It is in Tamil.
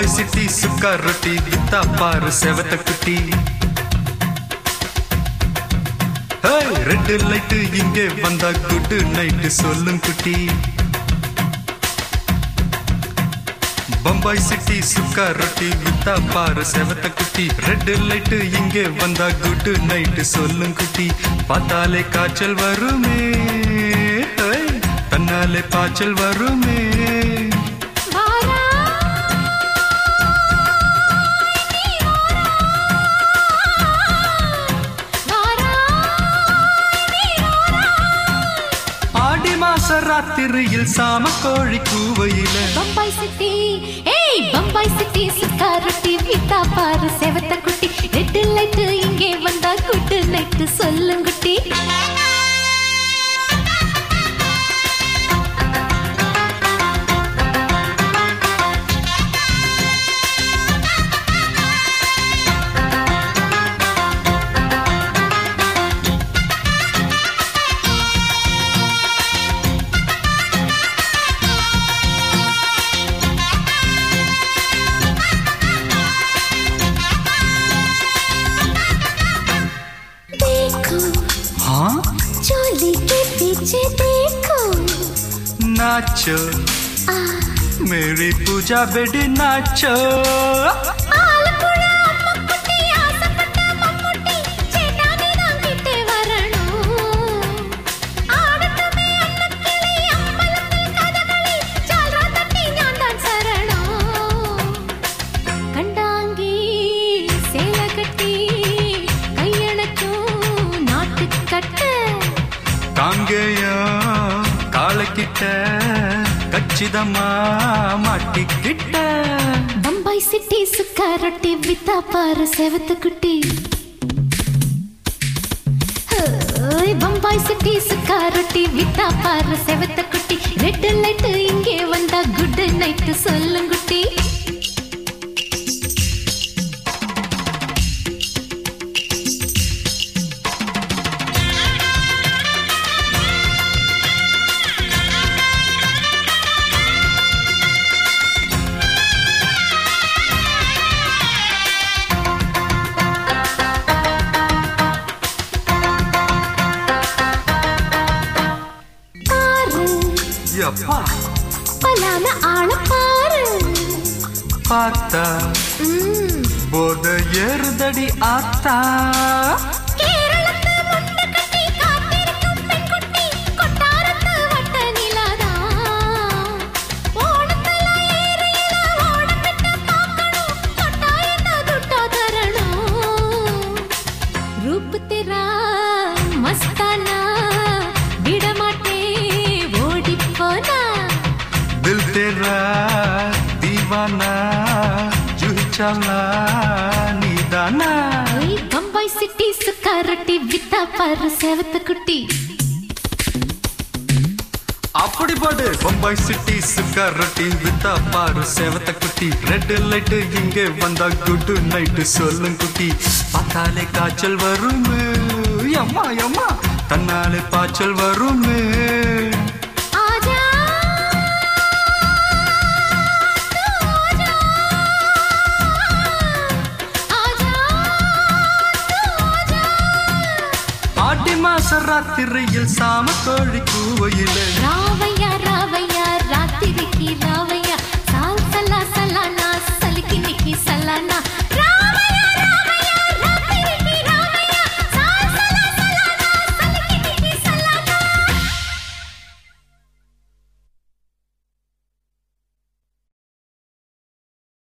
பம்பாய் சிட்டி சுக்கா ரொட்டி வித்தா பாரு செவத்த குட்டி ரெட் லைட்டு இங்கே வந்தா குட் நைட்டு சொல்லும் குட்டி பம்பாய் சிட்டி சுக்கா ரொட்டி வித்தா பாரு செவத்த குட்டி ரெட் லைட்டு இங்கே வந்தா குட் நைட்டு சொல்லும் குட்டி பார்த்தாலே காய்ச்சல் வருமே ஹை, தன்னாலே பாய்ச்சல் வருமே வாரா வாரா ஆடி மாச ராத்திரியில் சாம கோழி கூவையில பம்பாய் சிட்டி ஏய் பம்பாய் சிட்டி சுக்காரட்டி வித்தா பாரு செவத்த குட்டி ரெட் லைட் இங்கே வந்தா குட் நைட் சொல்லுங்குட்டி देखो हाँ चोली के पीछे देखो नाचो आ मेरी पूजा बेटी नाचो ஆலப்புழா அம்முக்குட்டி ஆசைப்பட்ட மம்முட்டி சேட்டானே நான் கிட்டே வரணும் ஆடட்டுமே அன்னக்கிளி அம்பலத்தில் கதகளி ஜால்ரா தட்டி ஞான் தான் சரணம் கண்டாங்கி சேலை கட்டி கையணக்கும் நாட்டுக்கட்ட காங்கேயா காலக்கிட்ட கச்சிதமா மாட்டிக்கிட்ட பம்பாய் சிட்டி சுக்கா ரொட்டி வித்தா பாரு செவத்து குட்டி ஹோய், பம்பாய் சிட்டி சுக்கா ரொட்டி வித்தா பாரு செவத்த குட்டி ரெட் லைட் இங்கே வந்தா குட் நைட் சொல்லுங்குட்டி பாரு எப்பா பலான ஆள பாரு பார்த்தா ம், போத ஏறுதடி ஆத்தா கேரளத்து முட்டை கட்டி காத்திருக்கும் பெண்குட்டி, கொட்டாரத்து வட்ட நிலாதான். ஓணத்துல ஏரியில ஓடப்பிட்ட பார்க்கணும், தொட்டா என்ன துட்டா தரணும். ரூப் தெரா மஸ்தானா, விடமாட்டே ஓடிப் போனா. दिल तेरा दीवाना जूही चला नीदाना ஓய், பம்பாய் சிட்டி சுக்கா ரொட்டி வித்தா பாரு செவத்த குட்டி அப்படி பாடு பம்பாய் சிட்டி சுக்கா ரொட்டி வித்தா பாரு சேவத்த குட்டி ரெட் லைட் இங்கே வந்தா குட் நைட்டு சொல்லும் குட்டி பார்த்தாலே காய்ச்சல் வருமே அம்மா அம்மா தன்னாலே பாய்ச்சல் வருமே ஆஜா ஆஜா ஆடி மாச ராத்திரியில் சாம கோழி கூவையில ராவையா ராவையா ராத்திரிக்கு ராவையா